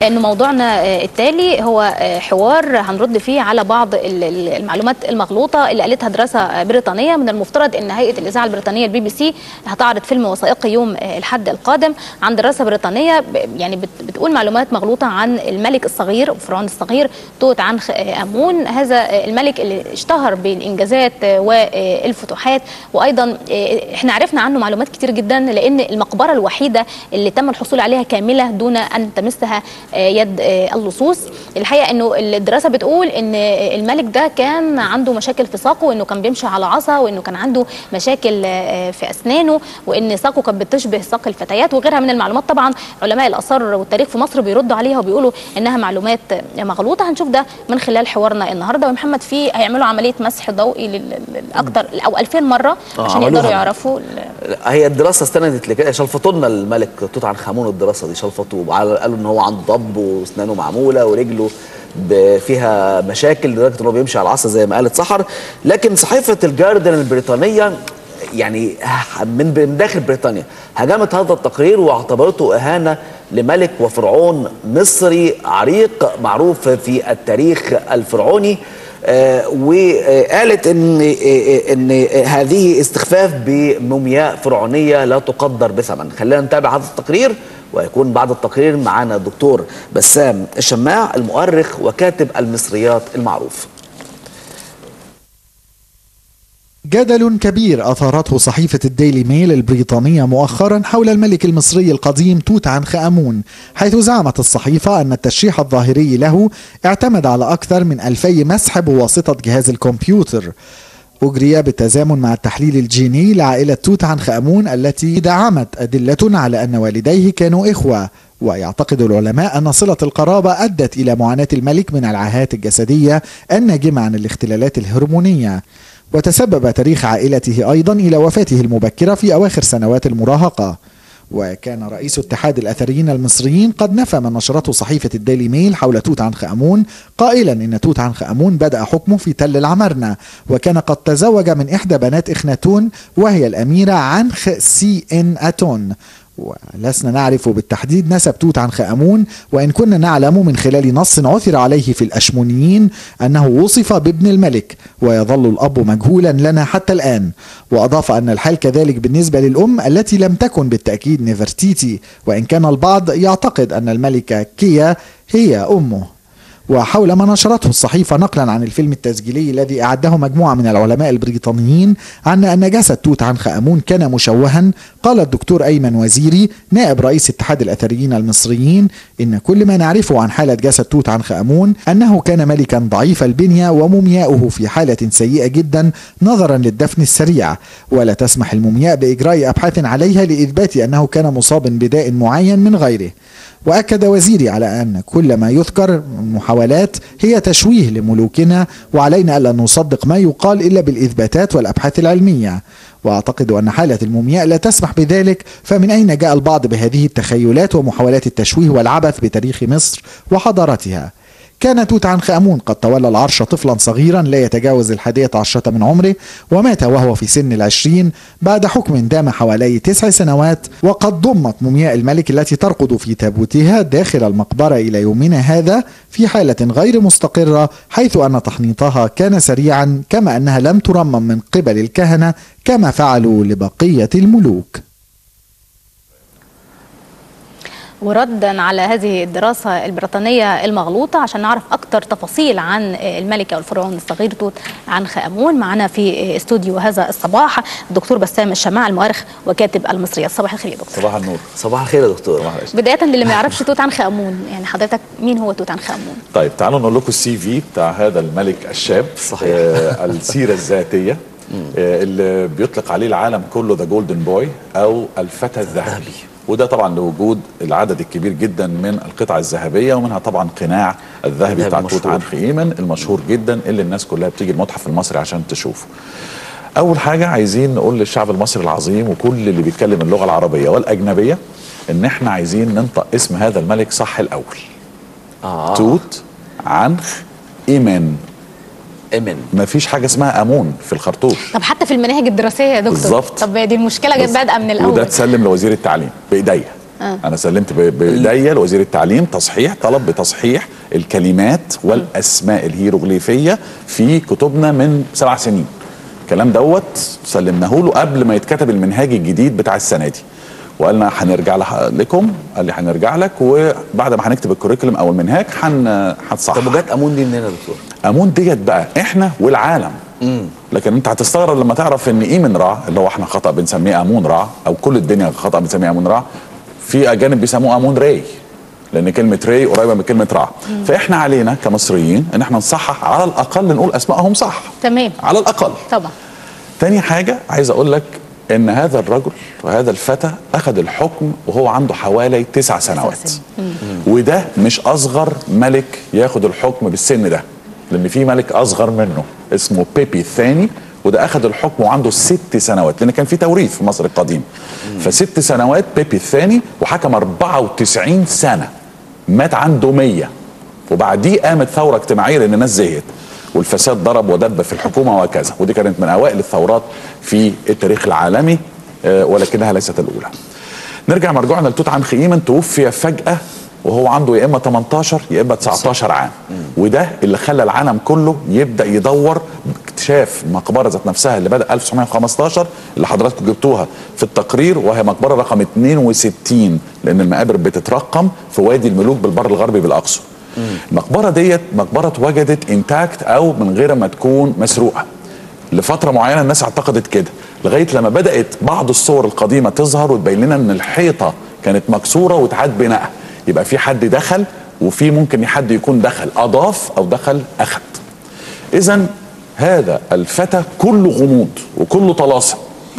انه موضوعنا التالي هو حوار هنرد فيه على بعض المعلومات المغلوطه اللي قالتها دراسه بريطانيه من المفترض ان هيئه الاذاعه البريطانيه البي بي سي هتعرض فيلم وثائقي يوم الحد القادم عن دراسه بريطانيه يعني بتقول معلومات مغلوطه عن الملك الصغير فرعون الصغير توت عنخ امون هذا الملك اللي اشتهر بالانجازات والفتوحات وايضا احنا عرفنا عنه معلومات كتير جدا لان المقبره الوحيده اللي تم الحصول عليها كامله دون ان تمسها يد اللصوص الحقيقه انه الدراسه بتقول ان الملك ده كان عنده مشاكل في ساقه وانه كان بيمشي على عصا وانه كان عنده مشاكل في اسنانه وان ساقه كانت بتشبه ساق الفتيات وغيرها من المعلومات طبعا علماء الاثار والتاريخ في مصر بيردوا عليها وبيقولوا انها معلومات مغلوطه هنشوف ده من خلال حوارنا النهارده ومحمد في هيعملوا عمليه مسح ضوئي لاكثر او 2000 مره آه، عشان عملوها. يقدروا يعرفوا هي الدراسه استندت لكده شلفطوا لنا الملك توت عنخ امون الدراسه دي شلفطوه وعلى- قالوا ان هو عنده ضب واسنانه معموله ورجله ب- فيها مشاكل لدرجه ان هو بيمشي على العصا زي ما قالت سحر لكن صحيفه الجاردن البريطانيه يعني من من داخل بريطانيا هجمت هذا التقرير واعتبرته اهانه لملك وفرعون مصري عريق معروف في التاريخ الفرعوني آه، وقالت ان آه، ان هذه استخفاف بمومياء فرعونيه لا تقدر بثمن خلينا نتابع هذا التقرير ويكون بعد التقرير معنا الدكتور بسام الشماع المؤرخ وكاتب المصريات المعروف جدل كبير أثارته صحيفة الديلي ميل البريطانية مؤخرا حول الملك المصري القديم توت عنخ آمون حيث زعمت الصحيفة أن التشريح الظاهري له اعتمد على أكثر من ألفي مسح بواسطة جهاز الكمبيوتر أجري بالتزامن مع التحليل الجيني لعائلة توت عنخ آمون التي دعمت أدلة على أن والديه كانوا إخوة ويعتقد العلماء أن صلة القرابة أدت إلى معاناة الملك من العاهات الجسدية الناجمة عن الاختلالات الهرمونية وتسبب تاريخ عائلته أيضا إلى وفاته المبكرة في أواخر سنوات المراهقة وكان رئيس اتحاد الأثريين المصريين قد نفى ما نشرته صحيفة الديلي ميل حول توت عنخ آمون قائلا إن توت عنخ آمون بدأ حكمه في تل العمرنة وكان قد تزوج من إحدى بنات إخناتون وهي الأميرة عنخ سي إن أتون ولسنا نعرف بالتحديد نسب توت عنخ آمون وإن كنا نعلم من خلال نص عثر عليه في الأشمونيين أنه وصف بابن الملك ويظل الأب مجهولا لنا حتى الآن وأضاف أن الحال كذلك بالنسبة للأم التي لم تكن بالتأكيد نفرتيتي وإن كان البعض يعتقد أن الملكة كيا هي أمه وحول ما نشرته الصحيفة نقلا عن الفيلم التسجيلي الذي أعده مجموعة من العلماء البريطانيين عن أن جسد توت عنخ آمون كان مشوها قال الدكتور أيمن وزيري نائب رئيس اتحاد الأثريين المصريين إن كل ما نعرفه عن حالة جسد توت عنخ آمون أنه كان ملكا ضعيف البنية ومومياؤه في حالة سيئة جدا نظرا للدفن السريع ولا تسمح المومياء بإجراء أبحاث عليها لإثبات أنه كان مصاب بداء معين من غيره وأكد وزيري على أن كل ما يذكر من محاولات هي تشويه لملوكنا وعلينا ألا نصدق ما يقال إلا بالإثباتات والأبحاث العلمية وأعتقد أن حالة المومياء لا تسمح بذلك فمن أين جاء البعض بهذه التخيلات ومحاولات التشويه والعبث بتاريخ مصر وحضارتها كان توت عنخ آمون قد تولى العرش طفلا صغيرا لا يتجاوز الحادية عشرة من عمره ومات وهو في سن العشرين بعد حكم دام حوالي تسع سنوات وقد ضمت مومياء الملك التي ترقد في تابوتها داخل المقبرة إلى يومنا هذا في حالة غير مستقرة حيث أن تحنيطها كان سريعا كما أنها لم ترمم من قبل الكهنة كما فعلوا لبقية الملوك وردا على هذه الدراسة البريطانية المغلوطة عشان نعرف أكتر تفاصيل عن الملك أو الفرعون الصغير توت عنخ آمون معنا في استوديو هذا الصباح الدكتور بسام الشماع المؤرخ وكاتب المصريات صباح الخير يا دكتور صباح النور صباح الخير يا دكتور بداية للي ما يعرفش توت عنخ آمون يعني حضرتك مين هو توت عنخ آمون؟ طيب تعالوا نقول لكم السي في بتاع هذا الملك الشاب صحيح. آه السيره الذاتيه آه اللي بيطلق عليه العالم كله ذا جولدن بوي او الفتى الذهبي وده طبعا لوجود العدد الكبير جدا من القطع الذهبيه ومنها طبعا قناع الذهبي الذهب بتاع توت المشهور. عنخ ايمن المشهور جدا اللي الناس كلها بتيجي المتحف المصري عشان تشوفه اول حاجه عايزين نقول للشعب المصري العظيم وكل اللي بيتكلم اللغه العربيه والاجنبيه ان احنا عايزين ننطق اسم هذا الملك صح الاول آه. توت عنخ ايمن إمن مفيش حاجه اسمها امون في الخرطوش طب حتى في المناهج الدراسية يا دكتور بالظبط. طب دي المشكلة جت بادئة من وده الأول تسلم لوزير التعليم بايديا آه. انا سلمت ب- بايديا لوزير التعليم تصحيح طلب بتصحيح الكلمات والاسماء الهيروغليفيه في كتبنا من سبع سنين الكلام دوت سلمناه له قبل ما يتكتب المنهاج الجديد بتاع السنه دي وقالنا هنرجع لح- لكم قال لي هنرجع لك وبعد ما هنكتب الكوريكولم او المنهاج هن هتصحح طب وجات امون دي منين يا دكتور؟ امون ديت بقى احنا والعالم لكن انت هتستغرب لما تعرف ان ايمن رع اللي هو احنا خطا بنسميه امون رع او كل الدنيا خطا بنسميه امون رع في اجانب بيسموه امون راي لان كلمه راي قريبه من كلمه رع فاحنا علينا كمصريين ان احنا نصحح على الاقل نقول اسمائهم صح تمام على الاقل طبعا تاني حاجة عايز أقول لك إن هذا الرجل وهذا الفتى أخذ الحكم وهو عنده حوالي تسع سنوات سنين. وده مش أصغر ملك ياخد الحكم بالسن ده لأن في ملك أصغر منه اسمه بيبي الثاني وده أخذ الحكم وعنده ست سنوات لأن كان في توريث في مصر القديم فست سنوات بيبي الثاني وحكم 94 سنة مات عنده 100 وبعديه قامت ثوره اجتماعيه لان الناس زهقت والفساد ضرب ودب في الحكومه وهكذا ودي كانت من اوائل الثورات في التاريخ العالمي آه، ولكنها ليست الاولى. نرجع مرجوعنا لتوت عنخ امون توفي فجاه وهو عنده يا اما 18 يا اما 19 عام وده اللي خلى العالم كله يبدا يدور باكتشاف مقبره ذات نفسها اللي بدا 1915 اللي حضراتكم جبتوها في التقرير وهي مقبره رقم 62 لان المقابر بتترقم في وادي الملوك بالبر الغربي بالاقصى المقبره ديت مقبره اتوجدت انتاكت او من غير ما تكون مسروقه لفتره معينه الناس اعتقدت كده لغايه لما بدات بعض الصور القديمه تظهر وتبين لنا ان الحيطه كانت مكسوره واتعاد بنائها يبقى في حد دخل وفي ممكن حد يكون دخل اضاف او دخل اخذ اذا هذا الفتى كله غموض وكله طلاسم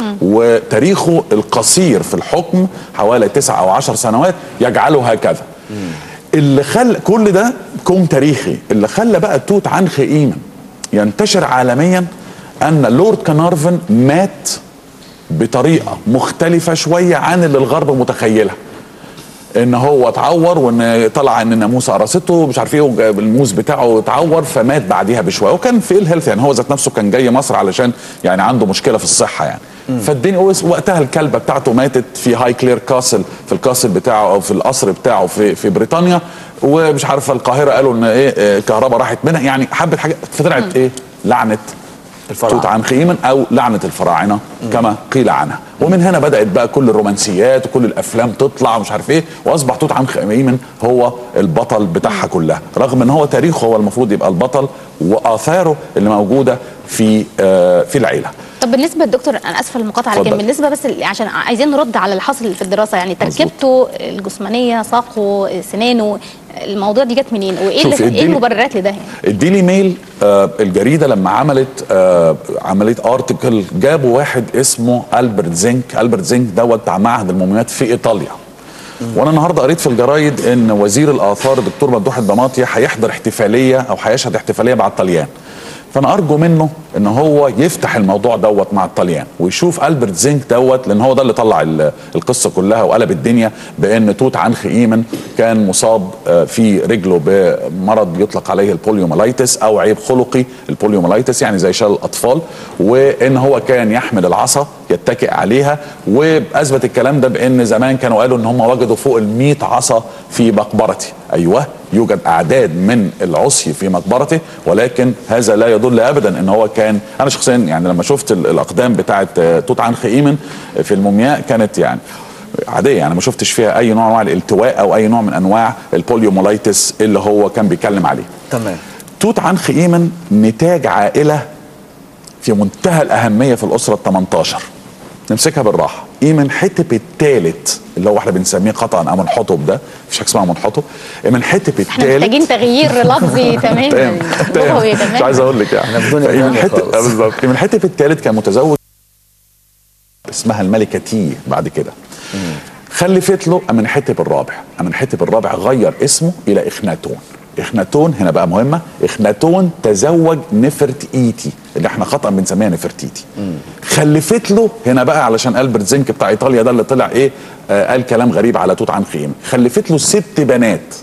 وتاريخه القصير في الحكم حوالي تسعة او عشر سنوات يجعله هكذا اللي خل كل ده كون تاريخي اللي خلى بقى توت عنخ امون ينتشر عالميا ان لورد كنارفن مات بطريقه مختلفه شويه عن اللي الغرب متخيلها ان هو اتعور وان طلع ان الناموسه قرصته مش عارف ايه وجاب الموز بتاعه اتعور فمات بعديها بشويه وكان في الهيلث يعني هو ذات نفسه كان جاي مصر علشان يعني عنده مشكله في الصحه يعني فالدنيا وقتها الكلبه بتاعته ماتت في هاي كلير كاسل في الكاسل بتاعه او في القصر بتاعه في في بريطانيا ومش عارفه القاهره قالوا ان ايه آه، الكهرباء راحت منها يعني حبه حاجات فطلعت ايه لعنه الفراعنة. توت عنخ امون او لعنه الفراعنه كما قيل عنها ومن هنا بدات بقى كل الرومانسيات وكل الافلام تطلع ومش عارف ايه واصبح توت عنخ امون هو البطل بتاعها كلها رغم ان هو تاريخه هو المفروض يبقى البطل واثاره اللي موجوده في آه في العيله طب بالنسبه للدكتور انا اسفه المقاطعه لكن اتفضل. بالنسبه بس ل- عشان عايزين نرد على اللي حصل في الدراسه يعني تركيبته الجسمانيه ساقه سنانه الموضوع دي جت منين وايه شوف، اللي ايه اديني- المبررات لده يعني الديلي ميل آه الجريده لما عملت آه عملت ارتكل جابوا واحد اسمه البرت زينك البرت زينك دوت بتاع معهد المومياوات في ايطاليا وانا النهارده قريت في الجرايد ان وزير الاثار الدكتور ممدوح الضماطي هيحضر احتفاليه او هيشهد احتفاليه مع الطليان فانا ارجو منه ان هو يفتح الموضوع دوت مع الطليان ويشوف البرت زينك دوت لان هو ده اللي طلع ال- القصه كلها وقلب الدنيا بان توت عنخ امون كان مصاب آه، في رجله بمرض يطلق عليه البوليومالايتس او عيب خلقي البوليومالايتس يعني زي شلل الاطفال وان هو كان يحمل العصا يتكئ عليها واثبت الكلام ده بان زمان كانوا قالوا ان هم وجدوا فوق ال 100 عصا في مقبرتي ايوه يوجد اعداد من العصي في مقبرته ولكن هذا لا يدل ابدا ان هو كان انا شخصيا يعني لما شفت ال- الاقدام بتاعه آه، توت عنخ امون في المومياء كانت يعني عاديه يعني ما شفتش فيها اي نوع من انواع الالتواء او اي نوع من انواع البوليومولايتس اللي هو كان بيتكلم عليه تمام توت عنخ امون نتاج عائله في منتهى الاهميه في الاسره ال 18 نمسكها بالراحه ايمن حتب الثالث اللي هو احنا بنسميه خطا امن حطب ده مفيش حاجه اسمها امن حطب ايمن حتب احنا الثالث محتاجين تغيير لفظي تماما تمام لغوي تمام تماما مش عايز اقول لك يعني احنا في دنيا فإيمن تانية حتب خالص. آه بالظبط ايمن حتب الثالث كان متزوج اسمها الملكه تي بعد كده خلفت له امن حتب الرابع امن حتب الرابع غير اسمه الى اخناتون اخناتون هنا بقى مهمه اخناتون تزوج نفرت ايتي اللي احنا خطا بنسميها نفرتيتي خلفت له هنا بقى علشان البرت زينك بتاع ايطاليا ده اللي طلع ايه آه قال كلام غريب على توت عنخ امون خلفت له ست بنات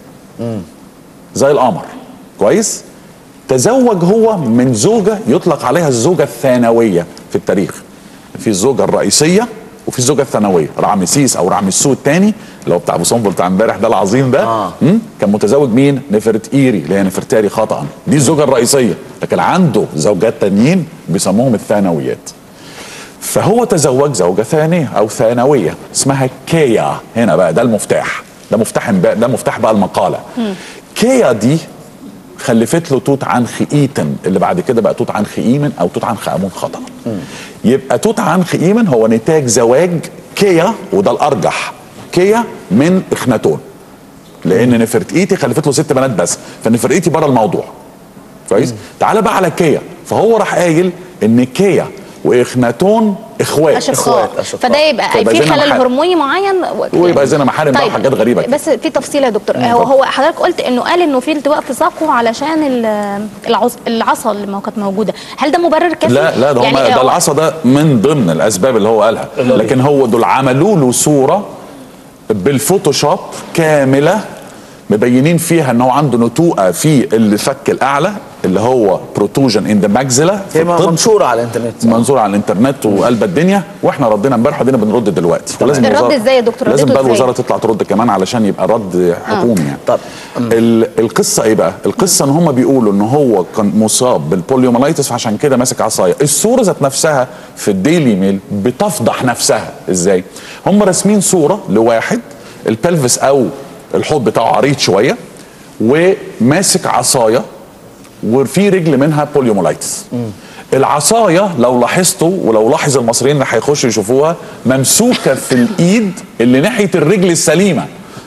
زي القمر كويس تزوج هو من زوجة يطلق عليها الزوجة الثانوية في التاريخ في الزوجة الرئيسية وفي الزوجه الثانويه رامسيس او رامسو الثاني اللي هو بتاع ابو سنبل بتاع امبارح ده العظيم ده آه. مم؟ كان متزوج مين نفرت ايري اللي هي نفرتاري خطا دي الزوجه الرئيسيه لكن عنده زوجات تانيين بيسموهم الثانويات فهو تزوج زوجة ثانية أو ثانوية اسمها كيا هنا بقى ده المفتاح ده مفتاح بقى ده مفتاح بقى المقالة كيا دي خلفت له توت عنخ إيتن اللي بعد كده بقى توت عنخ إيمن أو توت عنخ آمون خطأ يبقى توت عنخ إيمن هو نتاج زواج كيا وده الأرجح كيا من إخناتون لأن نفرتئيتي خلفت له ست بنات بس فنفرتئيتي بره الموضوع كويس تعال بقى على كيا فهو راح قايل ان كيا واخناتون اخوات اشقاء أشقاء. فده يبقى فيبقى في زنا خلل محارم. هرموني معين و- ويبقى زنا محارم بقى وحاجات غريبة كده. بس في تفصيل يا دكتور هو هو حضرتك قلت انه قال انه في التواء في ساقه علشان ال- العص- العصا اللي ما كانت موجوده هل ده مبرر كافي لا لا ده, يعني يعني ده هو- العصا ده من ضمن الاسباب اللي هو قالها لكن هو دول عملوا له صوره بالفوتوشوب كامله مبينين فيها ان هو عنده نتوءه في الفك الاعلى اللي هو بروتوجن ان ذا ماكزيلا في هي الطب منشوره على الانترنت منظور على الانترنت وقلب الدنيا واحنا ردينا امبارح ودينا بنرد دلوقتي ولازم الرد الوزارة- إزاي يا دكتور؟ لازم رديته بقى إزاي؟ الوزاره تطلع ترد كمان علشان يبقى رد حكومي يعني طب. ال- القصه ايه بقى القصه ان هم بيقولوا ان هو كان مصاب بالبوليوميلايتس فعشان كده ماسك عصايه الصوره ذات نفسها في الديلي ميل بتفضح نفسها ازاي هم راسمين صوره لواحد البلفس او الحوض بتاعه عريض شويه وماسك عصايه وفي رجل منها بوليومولايتس العصايه لو لاحظتوا ولو لاحظ المصريين اللي هيخشوا يشوفوها ممسوكه في الايد اللي ناحيه الرجل السليمه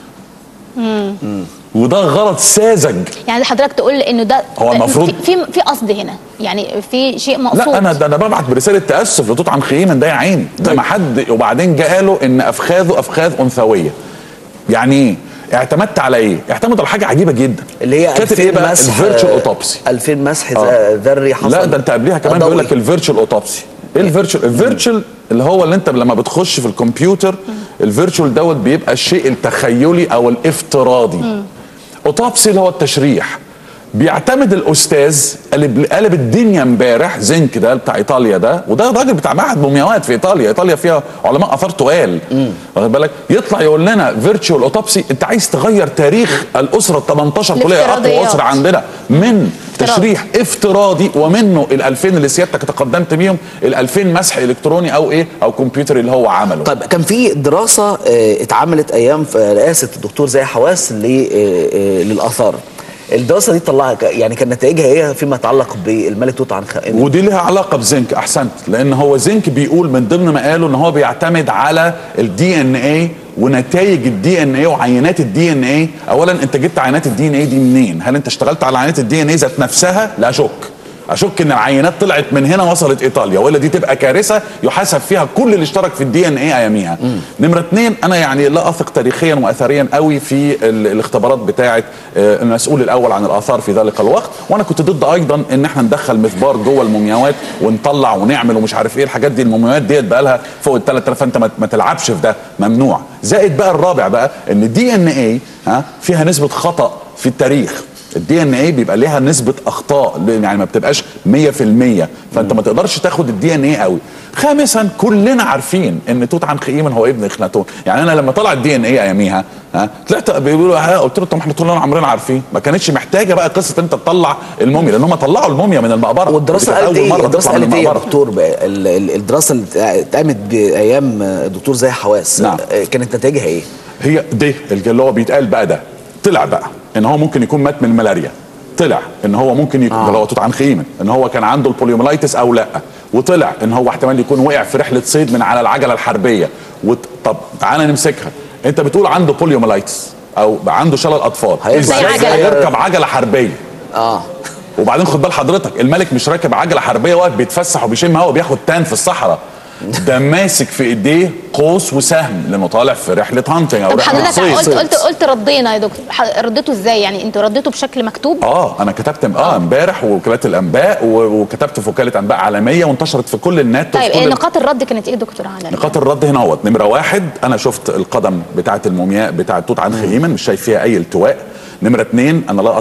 وده غلط ساذج يعني حضرتك تقول انه ده هو المفروض- في في, في قصد هنا يعني في شيء مقصود لا انا ده انا ببعت برساله تاسف لتوت عنخ امون ده يا عيني ده ما حد وبعدين جه قالوا ان افخاذه افخاذ انثويه يعني ايه اعتمدت على ايه اعتمد على حاجه عجيبه جدا اللي هي كاتب 2000 ايه بقى مسح الفيرتشوال اوتوبسي 2000 مسح آه. ذري حصل لا ده انت قبليها كمان ضوئي. بيقول لك الفيرتشوال اوتوبسي ايه الفيرتشوال الفيرتشوال اللي هو اللي انت لما بتخش في الكمبيوتر الفيرتشوال دوت بيبقى الشيء التخيلي او الافتراضي اوتوبسي اللي هو التشريح بيعتمد الاستاذ قلب قلب الدنيا امبارح زنك ده بتاع ايطاليا ده وده راجل بتاع معهد مومياوات في ايطاليا ايطاليا فيها علماء اثار تقال واخد بالك يطلع يقول لنا فيرتشوال اوتوبسي انت عايز تغير تاريخ الاسره ال 18 كليه اقوى الافتراضيات. اسره عندنا من افتراض. تشريح افتراضي ومنه ال 2000 اللي سيادتك تقدمت بيهم ال 2000 مسح الكتروني او ايه او كمبيوتر اللي هو عمله طيب كان في دراسه آه، اتعملت ايام في رئاسه الدكتور زي حواس ل- آه، آه، للاثار الدراسه دي طلعها ك- يعني كان نتائجها ايه فيما يتعلق بالملك توت عنخ امون ودي لها علاقه بزنك احسنت لان هو زنك بيقول من ضمن ما قاله ان هو بيعتمد على الدي ان اي ونتائج الدي ان اي وعينات الدي ان اي اولا انت جبت عينات الدي ان اي دي منين هل انت اشتغلت على عينات الدي ان اي ذات نفسها لا اشك اشك ان العينات طلعت من هنا وصلت ايطاليا ولا دي تبقى كارثه يحاسب فيها كل اللي اشترك في الدي ان اي اياميها نمره اثنين انا يعني لا اثق تاريخيا واثريا قوي في ال- الاختبارات بتاعه آه، المسؤول الاول عن الاثار في ذلك الوقت وانا كنت ضد ايضا ان احنا ندخل مثبار جوه المومياوات ونطلع ونعمل ومش عارف ايه الحاجات دي المومياوات ديت بقى لها فوق ال 3000 فانت ما- ما تلعبش في ده ممنوع زائد بقى الرابع بقى ان الدي ان اي ها فيها نسبه خطا في التاريخ الدي ان اي بيبقى ليها نسبه اخطاء يعني ما بتبقاش 100% فانت ما تقدرش تاخد الدي ان اي قوي خامسا كلنا عارفين ان توت عنخ امون هو ابن اخناتون يعني انا لما طلع الدي ان اي اياميها ها طلعت بيقولوا ها قلت له طب ما احنا طول عمرنا عارفين ما كانتش محتاجه بقى قصه انت تطلع الموميا لان هم طلعوا الموميا من المقبره والدراسه ودي كانت قالت أول ايه مرة الدراسه تطلع من قالت ايه يا المقبرة. دكتور بقى ال- ال- الدراسه اللي اتقامت بايام الدكتور زي حواس نعم. آه، كانت نتائجها ايه هي دي اللي هو بيتقال بقى ده طلع بقى ان هو ممكن يكون مات من الملاريا طلع ان هو ممكن يكون آه. ده هو توت عنخ امون ان هو كان عنده البوليوميلايتس او لا وطلع ان هو احتمال يكون وقع في رحله صيد من على العجله الحربيه وط... طب تعالى نمسكها انت بتقول عنده بوليوميلايتس او عنده شلل اطفال هيركب ازاي عجلة. يركب عجله حربيه اه وبعدين خد بال حضرتك الملك مش راكب عجله حربيه واقف بيتفسح وبيشم هوا وبياخد تان في الصحراء ده ماسك في ايديه قوس وسهم لانه طالع في رحله هانتنج او طب رحله حضرتك صيد قلت قلت قلت ردينا يا دكتور ح- رديته ازاي يعني انتوا رديتوا بشكل مكتوب اه انا كتبت اه امبارح وكالات الانباء و- وكتبت في وكاله انباء عالميه وانتشرت في كل النت طيب وفي إيه كل نقاط الرد كانت ايه دكتور على نقاط الرد هنا اهوت نمره واحد انا شفت القدم بتاعه المومياء بتاعه توت عنخ امون مش شايف فيها اي التواء نمره اثنين انا لا اثق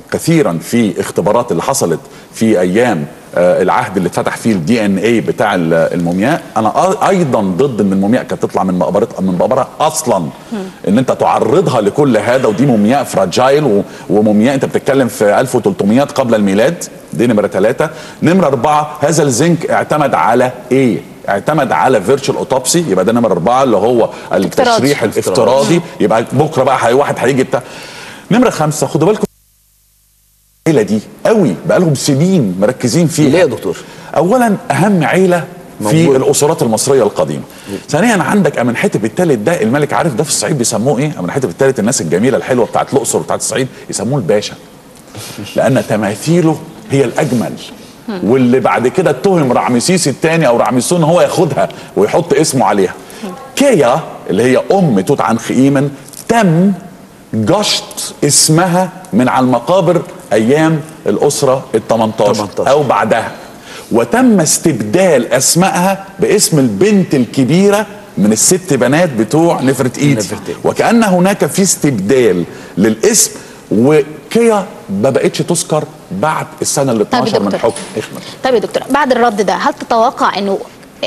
كثيرا في اختبارات اللي حصلت في ايام آه، العهد اللي اتفتح فيه الدي ان اي بتاع ال- المومياء انا أ- ايضا ضد ان المومياء كانت تطلع من مقبره من مقبره اصلا ان انت تعرضها لكل هذا ودي مومياء فراجايل و- ومومياء انت بتتكلم في 1300 قبل الميلاد دي نمره ثلاثه نمره اربعه هذا الزنك اعتمد على ايه؟ اعتمد على فيرتشوال اوتوبسي يبقى ده نمره اربعه اللي هو التشريح الافتراضي يبقى بكره بقى هي واحد هيجي بتاع نمره خمسه خدوا بالكم العيله دي قوي بقى لهم سنين مركزين فيها ليه يا دكتور؟ اولا اهم عيله في موجود. الاسرات المصريه القديمه ثانيا عندك امنحتب الثالث ده الملك عارف ده في الصعيد بيسموه ايه امنحتب الثالث الناس الجميله الحلوه بتاعت الاقصر وبتاعت الصعيد يسموه الباشا لان تماثيله هي الاجمل واللي بعد كده اتهم رعمسيس الثاني او رعمسون هو ياخدها ويحط اسمه عليها كيا اللي هي ام توت عنخ امن تم جشط اسمها من على المقابر ايام الاسره ال 18 18. او بعدها وتم استبدال اسمائها باسم البنت الكبيره من الست بنات بتوع نفرتيتي نفرتيتي. وكان هناك في استبدال للاسم وكيا ما بقتش تذكر بعد السنه ال طيب يا 12 من دكتور. حكم احمد طيب يا دكتور بعد الرد ده هل تتوقع انه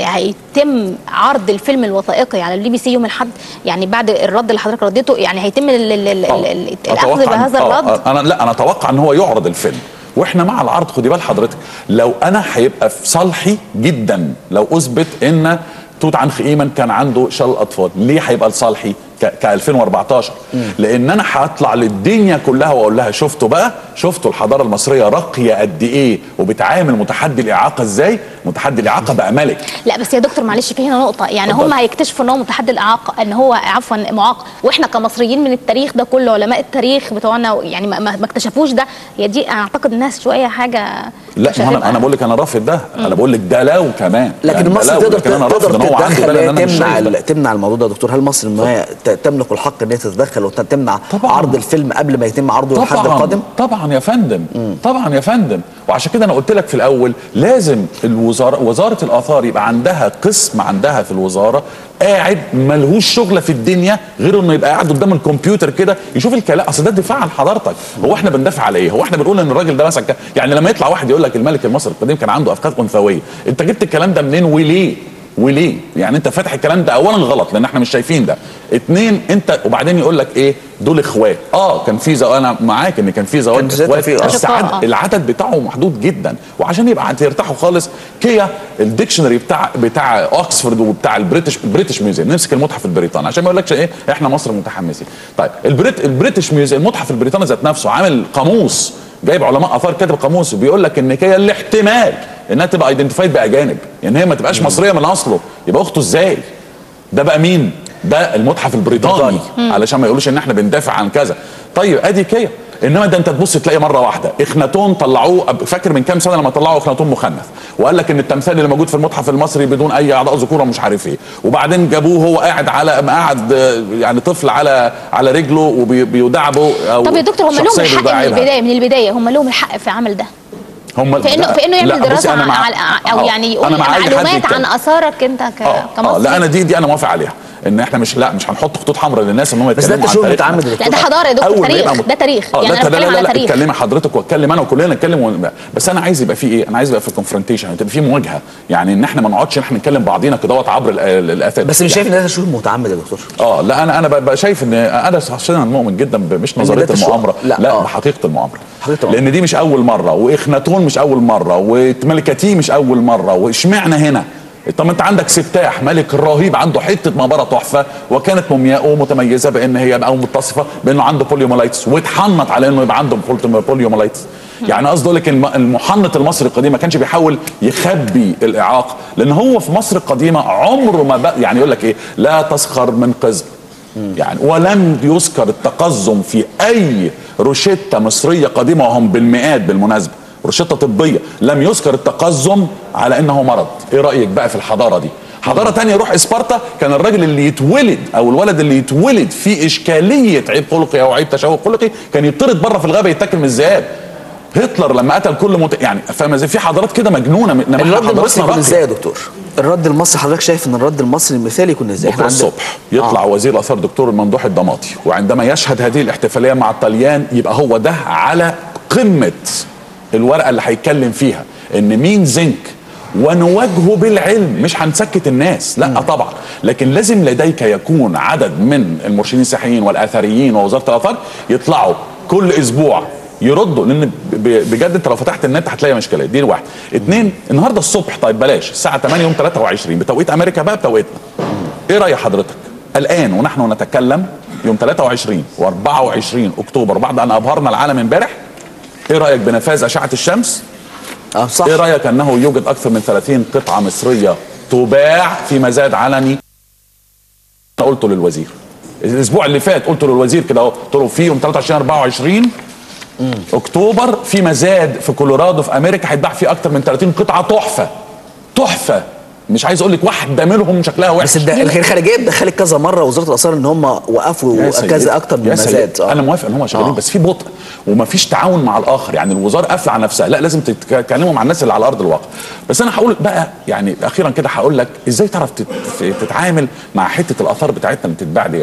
هيتم عرض الفيلم الوثائقي على البي بي سي يوم الاحد يعني بعد الرد اللي حضرتك رديته يعني هيتم ال- ال- ال- ال- ال- الاخذ أتوقع- بهذا آه، الرد آه، انا لا انا اتوقع ان هو يعرض الفيلم واحنا مع العرض خدي بال حضرتك لو انا هيبقى في صالحي جدا لو اثبت ان توت عنخ امن كان عنده شلل اطفال ليه هيبقى لصالحي ك ك 2014 لان انا هطلع للدنيا كلها واقول لها شفتوا بقى شفتوا الحضاره المصريه راقيه قد ايه وبتعامل متحدي الاعاقه ازاي متحدي الاعاقه بقى ملك لا بس يا دكتور معلش في هنا نقطة يعني اتفضل. هم هيكتشفوا ان هو متحدي الإعاقة ان هو عفوا معاق واحنا كمصريين من التاريخ ده كله علماء التاريخ بتوعنا يعني ما, ما ما اكتشفوش ده هي دي انا اعتقد الناس شوية حاجة لا مش ما انا هتبقى- انا بقول لك انا رافض ده انا بقول لك ده لو كمان لكن يعني ده مصر لو، تقدر لكن انا رافض تقدر ان هو عنده تتدخل بلد إن انا هي مش تمنع شايف ده. ال- تمنع الموضوع ده يا دكتور هل مصر ان هي ت- تملك الحق ان هي تتدخل وتمنع طبعاً. عرض الفيلم قبل ما يتم عرضه الحد طبعا القادم؟ طبعا يا فندم طبعا يا فندم وعشان كده انا قلت لك في الاول لازم الوزاره وزاره الاثار يبقى عندها قسم عندها في الوزاره قاعد ملهوش شغله في الدنيا غير انه يبقى قاعد قدام الكمبيوتر كده يشوف الكلام اصل ده دفاع عن حضارتك هو احنا بندافع على ايه هو احنا بنقول ان الراجل ده مثلا كان- يعني لما يطلع واحد يقول لك الملك المصري القديم كان عنده افكار انثويه انت جبت الكلام ده منين وليه وليه؟ يعني انت فاتح الكلام ده اولا غلط لان احنا مش شايفين ده. اتنين انت وبعدين يقول لك ايه؟ دول اخوات. اه كان في زواج انا معاك ان كان في زواج كان ساعتها اخوات في- آه. بس أشقاء، عد... آه. العدد بتاعه محدود جدا وعشان يبقى ترتاحوا خالص كيا الديكشنري بتاع بتاع اوكسفورد وبتاع البريتش البريتش ميوزيوم نمسك المتحف البريطاني عشان ما يقولكش ايه احنا مصر متحمسين. طيب البريت البريتش ميوزيوم المتحف البريطاني ذات نفسه عامل قاموس جايب علماء اثار كاتب قاموس بيقول لك ان كيا الاحتمال انها تبقى ايدنتيفايد باجانب يعني هي ما تبقاش مصريه من اصله يبقى اخته ازاي ده بقى مين ده المتحف البريطاني علشان ما يقولوش ان احنا بندافع عن كذا طيب ادي كيا انما ده انت تبص تلاقي مره واحده اخناتون طلعوه أب- فاكر من كام سنه لما طلعوا اخناتون مخنث وقال لك ان التمثال اللي موجود في المتحف المصري بدون اي اعضاء ذكوره مش عارف ايه وبعدين جابوه هو قاعد على قاعد آه، يعني طفل على على رجله وبيدعبه او طب يا دكتور هم لهم شخصية الحق من بيداعبها. البدايه من البدايه هم لهم الحق في عمل ده هم في انه لا- في انه لا، يعمل بصي دراسه أنا مع- على او آه، يعني يقول أنا مع أي حد معلومات يتكلم. عن اثارك انت ك- اه كمصري اه لا انا دي دي انا موافق عليها ان احنا مش لا مش هنحط خطوط حمراء للناس ان هم بس ده يتكلموا عن تشويه تاريخنا. متعمد يا لا دكتور ده حضاره يا دكتور أول ما تاريخ يبقى مت- ده تاريخ اه يعني لا انا لا بتكلم لا على لا تاريخ اتكلمي حضرتك واتكلم انا وكلنا نتكلم ون- بس انا عايز يبقى في ايه انا عايز يبقى في كونفرونتيشن تبقى في مواجهه يعني ان احنا ما نقعدش ان احنا نتكلم بعضينا كده عبر ال- ال- الاثاث بس مش يعني شايف ان ده تشويه متعمد يا دكتور؟ اه لا انا انا ببقى شايف ان انا شخصيا مؤمن جدا ب- مش نظريه ده تشويه. المؤامره لا، لا, آه. بحقيقه المؤامره حقيقة المؤامرة. لان دي مش اول مره واخناتون مش اول مره وملكتي مش اول مره واشمعنى هنا طب ما انت عندك سفتاح ملك الرهيب عنده حته مقبره تحفه وكانت مومياؤه متميزه بان هي او متصفه بانه عنده بوليومولايتس واتحنط على انه يبقى عنده بوليومولايتس يعني قصدي اقول لك الم- المحنط المصري القديم ما كانش بيحاول يخبي الاعاقه لان هو في مصر القديمه عمره ما بقى يعني يقول لك ايه لا تسخر من قزم يعني ولم يذكر التقزم في اي روشته مصريه قديمه وهم بالمئات بالمناسبه روشته طبيه لم يذكر التقزم على انه مرض ايه رايك بقى في الحضاره دي حضاره تانية روح اسبارتا كان الراجل اللي يتولد او الولد اللي يتولد في اشكاليه عيب خلقي او عيب تشوه خلقي كان يطرد بره في الغابه يتاكل من الذئاب هتلر لما قتل كل مت... يعني فاهم ازاي في حضارات كده مجنونه انما إحنا الرد المصري حضارتنا يكون راقية. ازاي يا دكتور؟ الرد المصري حضرتك شايف ان الرد المصري المثالي يكون ازاي؟ بكره إحنا عندنا- الصبح يطلع آه. وزير الاثار دكتور الممدوح الضماطي وعندما يشهد هذه الاحتفاليه مع الطليان يبقى هو ده على قمه الورقه اللي هيتكلم فيها ان مين زنك ونواجهه بالعلم مش هنسكت الناس لا طبعا لكن لازم لديك يكون عدد من المرشدين السياحيين والاثريين ووزاره الاثار يطلعوا كل اسبوع يردوا لان ب- بجد انت لو فتحت النت هتلاقي مشكله دي واحد اتنين النهارده الصبح طيب بلاش الساعه 8 يوم 23 بتوقيت امريكا بقى بتوقيتنا ايه راي حضرتك الان ونحن نتكلم يوم 23 و24 اكتوبر بعد ان ابهرنا العالم امبارح ايه رايك بنفاذ اشعه الشمس اه صح ايه رايك انه يوجد اكثر من 30 قطعه مصريه تباع في مزاد علني انا قلته للوزير الاسبوع اللي فات قلت للوزير كده اهو قلت له في يوم 23 24 اكتوبر في مزاد في كولورادو في امريكا هيتباع فيه اكثر من 30 قطعه تحفه تحفه مش عايز اقول لك واحده منهم شكلها وحش بس الد- الخارجيه دخلت كذا مره وزاره الاثار ان هم وقفوا يا سيدي، كذا اكتر من يا سيدي، مزاد انا موافق ان هم شغالين آه. بس في بطء ومفيش تعاون مع الاخر يعني الوزاره قافله على نفسها لا لازم تتكلموا مع الناس اللي على ارض الواقع بس انا هقول بقى يعني اخيرا كده هقول لك ازاي تعرف تت- تتعامل مع حته الاثار بتاعتنا اللي بتتباع ديت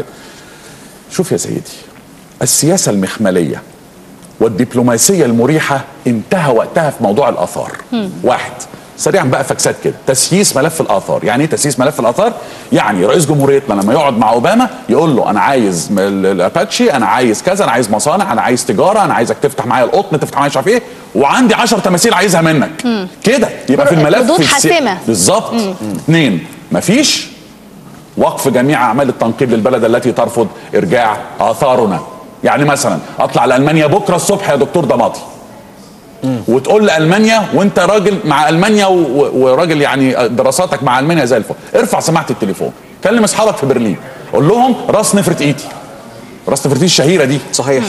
شوف يا سيدي السياسه المخمليه والدبلوماسيه المريحه انتهى وقتها في موضوع الاثار واحد سريعا بقى فكسات كده تسييس ملف الاثار يعني ايه تسييس ملف الاثار يعني رئيس جمهوريتنا لما يقعد مع اوباما يقول له انا عايز م- ال- الاباتشي انا عايز كذا انا عايز مصانع انا عايز تجاره انا عايزك تفتح معايا القطن تفتح معايا مش عارف ايه وعندي 10 تماثيل عايزها منك كده يبقى في الملف ردود السي- حاسمة. بالظبط اثنين مفيش وقف جميع اعمال التنقيب للبلد التي ترفض ارجاع اثارنا يعني مثلا اطلع لالمانيا بكره الصبح يا دكتور ضماطي وتقول لالمانيا وانت راجل مع المانيا و- و- وراجل يعني دراساتك مع المانيا زي الفل ارفع سماعه التليفون كلم اصحابك في برلين قول لهم راس نفرة ايتي راس نفرة ايتي الشهيره دي صحيح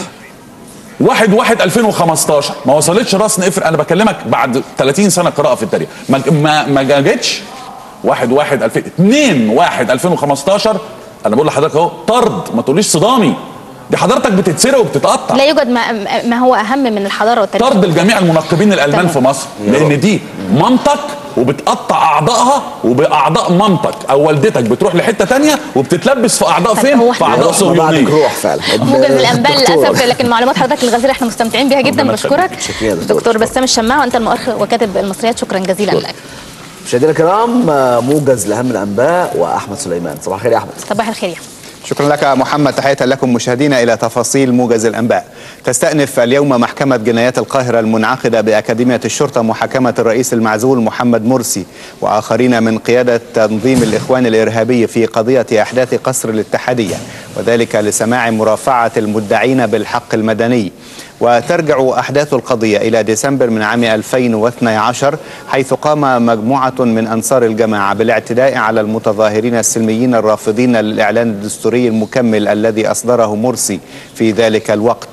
واحد واحد 2015 ما وصلتش راس نفر انا بكلمك بعد 30 سنه قراءه في التاريخ ما ما ما جاتش واحد واحد 2000 2 واحد 2015 انا بقول لحضرتك اهو طرد ما تقوليش صدامي دي حضرتك بتتسرق وبتتقطع لا يوجد ما, ما هو اهم من الحضاره والتاريخ طرد لجميع المنقبين الالمان تمام. في مصر لان دي مامتك وبتقطع اعضائها وباعضاء مامتك او والدتك بتروح لحته تانية وبتتلبس في اعضاء طب فين هو في إحنا- اعضاء ما بعدك صهيونيه روح فعلا موجز الانباء الدكتور. للاسف لكن معلومات حضرتك الغزيره احنا مستمتعين بها جدا ربنا بشكرك يخليك. شكرا يا دكتور. دكتور بسام الشماع وانت المؤرخ وكاتب المصريات شكرا جزيلا شكرا. لك مشاهدينا الكرام آه، موجز لاهم الانباء واحمد سليمان صباح الخير يا احمد صباح الخير يا أحمد. شكرا لك محمد تحية لكم مشاهدينا إلى تفاصيل موجز الأنباء تستأنف اليوم محكمة جنايات القاهرة المنعقدة بأكاديمية الشرطة محاكمة الرئيس المعزول محمد مرسي وآخرين من قيادة تنظيم الإخوان الإرهابي في قضية أحداث قصر الاتحادية وذلك لسماع مرافعة المدعين بالحق المدني وترجع أحداث القضية إلى ديسمبر من عام 2012 حيث قام مجموعة من أنصار الجماعة بالاعتداء على المتظاهرين السلميين الرافضين للإعلان الدستوري المكمل الذي أصدره مرسي في ذلك الوقت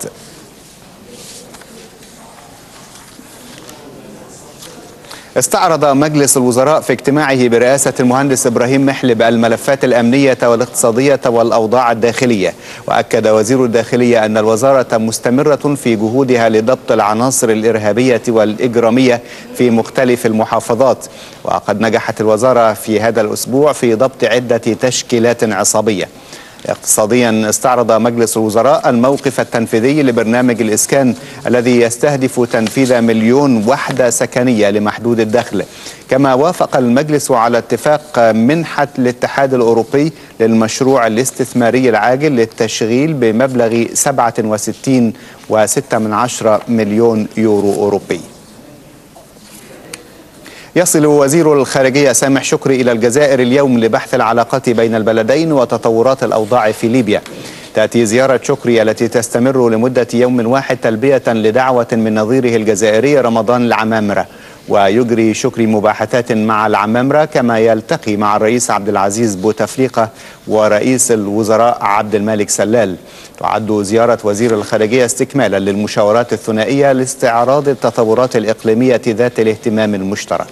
استعرض مجلس الوزراء في اجتماعه برئاسة المهندس إبراهيم محلب الملفات الأمنية والاقتصادية والأوضاع الداخلية وأكد وزير الداخلية أن الوزارة مستمرة في جهودها لضبط العناصر الإرهابية والإجرامية في مختلف المحافظات وقد نجحت الوزارة في هذا الأسبوع في ضبط عدة تشكيلات عصابية اقتصاديا استعرض مجلس الوزراء الموقف التنفيذي لبرنامج الإسكان الذي يستهدف تنفيذ مليون وحدة سكنية لمحدود الدخل كما وافق المجلس على اتفاق منحة الاتحاد الأوروبي للمشروع الاستثماري العاجل للتشغيل بمبلغ 67 و6 من عشرة مليون يورو أوروبي يصل وزير الخارجية سامح شكري إلى الجزائر اليوم لبحث العلاقات بين البلدين وتطورات الأوضاع في ليبيا تأتي زيارة شكري التي تستمر لمدة يوم واحد تلبية لدعوة من نظيره الجزائري رمضان العمامرة ويجري شكري مباحثات مع العمامرة كما يلتقي مع الرئيس عبد العزيز بوتفليقة ورئيس الوزراء عبد المالك سلال تعد زيارة وزير الخارجية استكمالا للمشاورات الثنائية لاستعراض التطورات الإقليمية ذات الاهتمام المشترك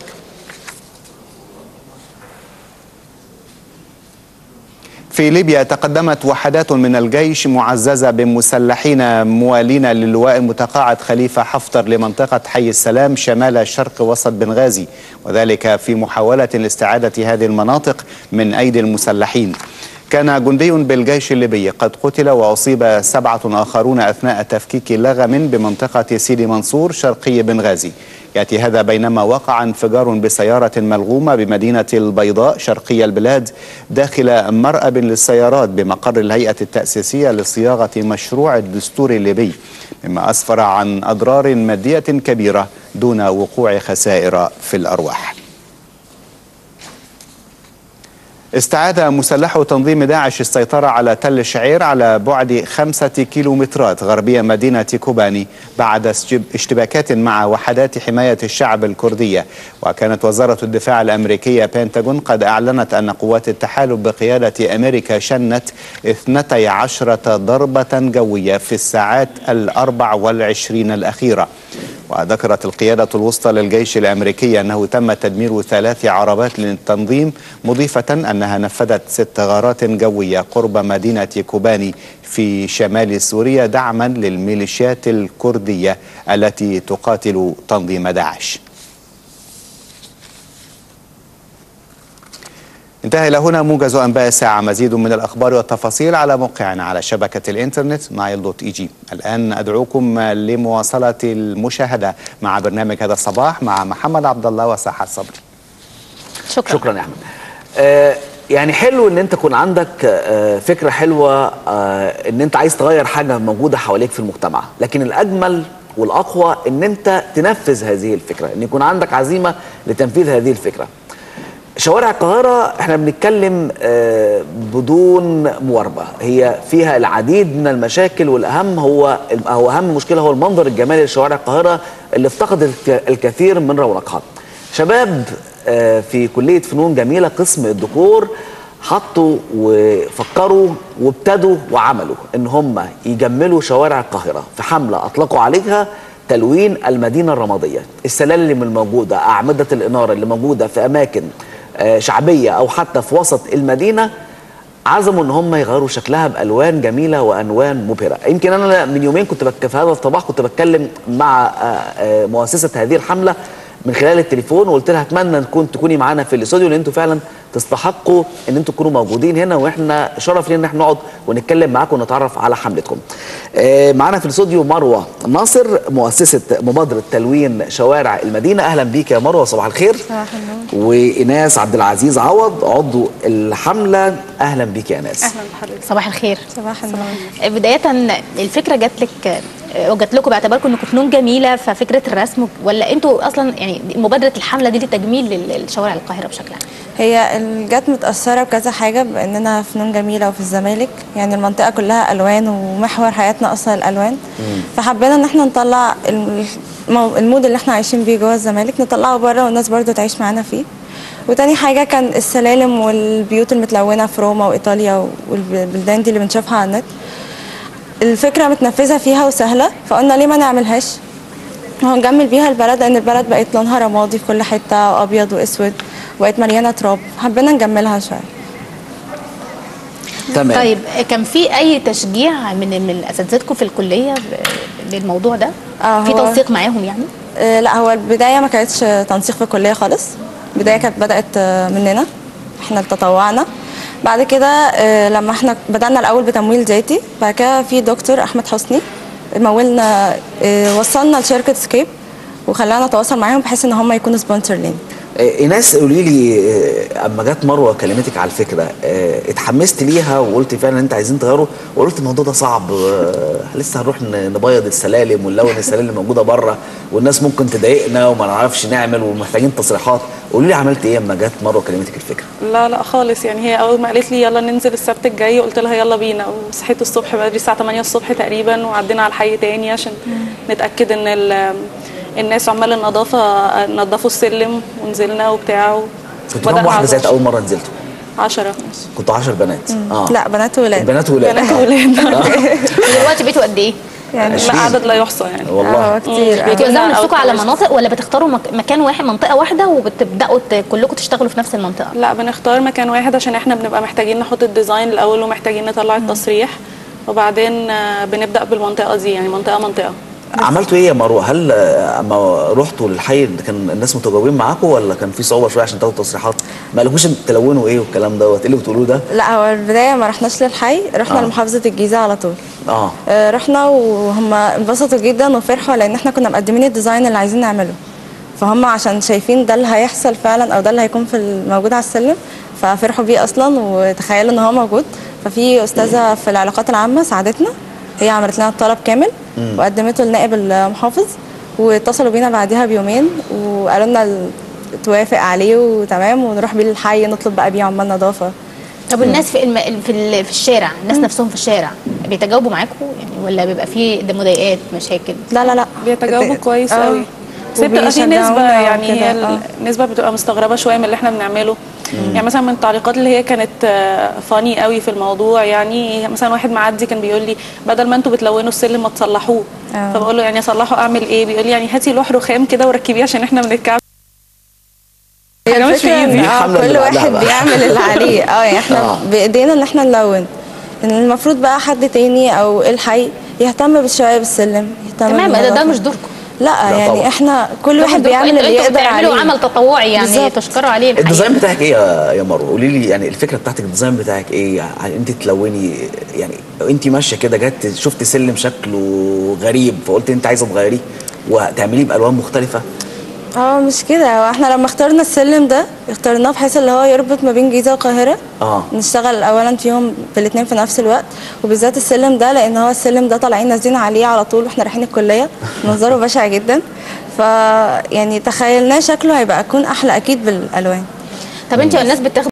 في ليبيا تقدمت وحدات من الجيش معززة بمسلحين موالين للواء المتقاعد خليفة حفتر لمنطقة حي السلام شمال شرق وسط بنغازي وذلك في محاولة لاستعادة هذه المناطق من أيدي المسلحين كان جندي بالجيش الليبي قد قتل وأصيب سبعة آخرون أثناء تفكيك لغم بمنطقة سيدي منصور شرقي بنغازي يأتي هذا بينما وقع انفجار بسيارة ملغومة بمدينة البيضاء شرقي البلاد داخل مرأب للسيارات بمقر الهيئة التأسيسية لصياغة مشروع الدستور الليبي مما أسفر عن أضرار مادية كبيرة دون وقوع خسائر في الأرواح استعاد مسلحو تنظيم داعش السيطرة على تل شعير على بعد خمسة كيلومترات غربية مدينة كوباني بعد اشتباكات مع وحدات حماية الشعب الكردية وكانت وزارة الدفاع الأمريكية بنتاغون قد أعلنت أن قوات التحالف بقيادة أمريكا شنت 12 ضربة جوية في الساعات الأربع والعشرين الأخيرة وذكرت القيادة الوسطى للجيش الأمريكي أنه تم تدمير ثلاث عربات للتنظيم مضيفة أنها نفذت ست غارات جوية قرب مدينة كوباني في شمال سوريا دعما للميليشيات الكردية التي تقاتل تنظيم داعش انتهى إلى هنا موجز أنباء الساعة مزيد من الأخبار والتفاصيل على موقعنا على شبكة الإنترنت نايل دوت إي جي الآن أدعوكم لمواصلة المشاهدة مع برنامج هذا الصباح مع محمد عبد الله وساحة صبري شكرا شكرا يا احمد آه يعني حلو ان انت يكون عندك آه فكره حلوه آه ان انت عايز تغير حاجه موجوده حواليك في المجتمع لكن الاجمل والاقوى ان انت تنفذ هذه الفكره ان يكون عندك عزيمه لتنفيذ هذه الفكره شوارع القاهرة احنا بنتكلم آه، بدون مواربة هي فيها العديد من المشاكل والأهم هو هو أهم مشكلة هو المنظر الجمالي لشوارع القاهرة اللي افتقد الك- الكثير من رونقها شباب آه، في كلية فنون جميلة قسم الديكور حطوا وفكروا وابتدوا وعملوا ان هم يجملوا شوارع القاهرة في حملة اطلقوا عليها تلوين المدينة الرمادية السلالم الموجودة أعمدة الإنارة اللي موجودة في أماكن آه، شعبية أو حتى في وسط المدينة عزموا ان هم يغيروا شكلها بالوان جميله والوان مبهره يمكن انا من يومين كنت بك في هذا الصباح كنت بتكلم مع آه، آه، مؤسسه هذه الحمله من خلال التليفون وقلت لها اتمنى نكون تكوني معانا في الاستوديو لان انتوا فعلا تستحقوا ان انتوا تكونوا موجودين هنا واحنا شرف لينا ان احنا نقعد ونتكلم معاكم ونتعرف على حملتكم. آه، معانا في الاستوديو مروه ناصر مؤسسه مبادره تلوين شوارع المدينه اهلا بيك يا مروه صباح الخير. صباح النور وايناس عبد العزيز عوض عضو الحمله اهلا بيك يا ايناس. اهلا بحضرتك صباح الخير صباح النور بداية الفكرة جات لك وجات لكم باعتباركم انكم فنون جميلة ففكرة الرسم ولا انتوا اصلا يعني مبادرة الحملة دي لتجميل لل- لشوارع القاهرة بشكل عام؟ هي ال- جت متأثرة بكذا حاجة بأننا فنون جميلة وفي الزمالك يعني المنطقة كلها ألوان ومحور حياتنا أصلا الألوان فحبينا إن احنا نطلع الم- المو- المود اللي احنا عايشين بيه جوه الزمالك نطلعه بره والناس برضو تعيش معانا فيه وتاني حاجة كان السلالم والبيوت المتلونة في روما وإيطاليا والبلدان دي اللي بنشوفها على النت الفكرة متنفذة فيها وسهلة فقلنا ليه ما نعملهاش وهنجمل بيها البلد لان البلد بقت لونها رمادي في كل حته وابيض واسود وبقت مليانه تراب حبينا نجملها شويه تمام طيب كان في اي تشجيع من من اساتذتكم في الكلية ب- للموضوع ده؟ آه، في هو- تنسيق معاهم يعني؟ آه، لا هو البدايه ما كانتش تنسيق في الكليه خالص البدايه كانت بدات آه، مننا احنا اللي تطوعنا بعد كده آه، لما احنا بدانا الاول بتمويل ذاتي بعد كده في دكتور احمد حسني مولنا آه، وصلنا لشركه سكيب وخلانا نتواصل معاهم بحيث ان هم يكونوا سبونسر لينا آه، ايناس قولي لي آه، اما جت مروه كلمتك على الفكره آه، اتحمست ليها وقلت فعلا انت عايزين تغيروا وقلت الموضوع ده صعب آه، لسه هنروح ن- نبيض السلالم ونلون السلالم اللي موجوده بره والناس ممكن تضايقنا وما نعرفش نعمل ومحتاجين تصريحات قولي لي عملت ايه اما جت مروه كلمتك الفكره لا لا خالص يعني هي اول ما قالت لي يلا ننزل السبت الجاي قلت لها يلا بينا وصحيت الصبح بدري الساعه 8 الصبح تقريبا وعدينا على الحي تاني عشان نتاكد ان ال- الناس عمال النظافه نظفوا السلم ونزلنا وبتاع كنتوا كام واحده ساعه اول مره نزلتوا 10 كنتوا 10 بنات اه لا بنات وولاد بنات وولاد بنات آه. وولاد ودلوقتي بقيتوا قد ايه؟ يعني لا عدد لا يحصى يعني والله اه كتير آه. بتوزعوا أو نفسكم على كويس. مناطق ولا بتختاروا مك- مكان واحد منطقة واحدة وبتبدأوا ت- كلكم تشتغلوا في نفس المنطقة؟ لا بنختار مكان واحد عشان احنا بنبقى محتاجين نحط الديزاين الاول ومحتاجين نطلع التصريح وبعدين آه، بنبدا بالمنطقه دي يعني منطقه منطقه عملتوا ايه يا مروه هل آه، اما رحتوا للحي كان الناس متجاوبين معاكم ولا كان في صعوبه شويه عشان تاخدوا تصريحات ما قالكوش تلونوا ايه والكلام دوت ايه اللي بتقولوه ده لا هو البدايه ما رحناش للحي رحنا آه. لمحافظه الجيزه على طول اه آه، رحنا وهم انبسطوا جدا وفرحوا لان احنا كنا مقدمين الديزاين اللي عايزين نعمله فهم عشان شايفين ده اللي هيحصل فعلا او ده اللي هيكون في الموجود على السلم ففرحوا بيه اصلا وتخيلوا ان هو موجود ففي استاذه في العلاقات العامه ساعدتنا هي عملت لنا الطلب كامل وقدمته لنائب المحافظ واتصلوا بينا بعدها بيومين وقالوا لنا ال- توافق عليه وتمام ونروح بيه للحي نطلب بقى بيه عمال نظافه طب الناس في الم... في ال... في الشارع الناس نفسهم في الشارع بيتجاوبوا معاكم يعني ولا بيبقى في ده مضايقات مشاكل لا لا لا بيتجاوبوا كويس آه. قوي بس هي بتبقى في وبيشجعونا نسبة يعني وكده، هي آه. النسبة بتبقى مستغربة شوية من اللي احنا بنعمله يعني مثلا من التعليقات اللي هي كانت فاني قوي في الموضوع يعني مثلا واحد معدي كان بيقول لي بدل ما انتوا بتلونوا السلم ما تصلحوه آه. فبقول له يعني اصلحه اعمل ايه بيقول لي يعني هاتي لوح رخام كده وركبيه عشان احنا بنتكعب هي حاجة مش الفكرة في إن إيدي. آه الحملة كل اللي بعدها واحد بقى. بيعمل اللي عليه اه يعني احنا آه. بايدينا ان احنا نلون ان المفروض بقى حد تاني او الحي يهتم شويه بالسلم يهتم تمام ده, ده بالنظافة. مش دوركم لا, لا يعني طبعا. احنا كل واحد دوركم. بيعمل انتوا- اللي انتوا يقدر بتعملوا عليه عمل تطوعي يعني بالظبط. تشكروا عليه الحقيقة. الديزاين بتاعك ايه يا يا مروه قولي لي يعني الفكره بتاعتك الديزاين بتاعك ايه يعني انت تلوني يعني انت ماشيه كده جت شفت سلم شكله غريب فقلت انت عايزه تغيريه وتعمليه بالوان مختلفه اه مش كده هو احنا لما اخترنا السلم ده اخترناه بحيث اللي هو يربط ما بين جيزه والقاهره اه نشتغل اولا فيهم في الاثنين في نفس الوقت وبالذات السلم ده لان هو السلم ده طالعين نازلين عليه على طول واحنا رايحين الكليه منظره بشع جدا ف يعني تخيلناه شكله هيبقى يكون احلى اكيد بالالوان طب انت الناس بتاخد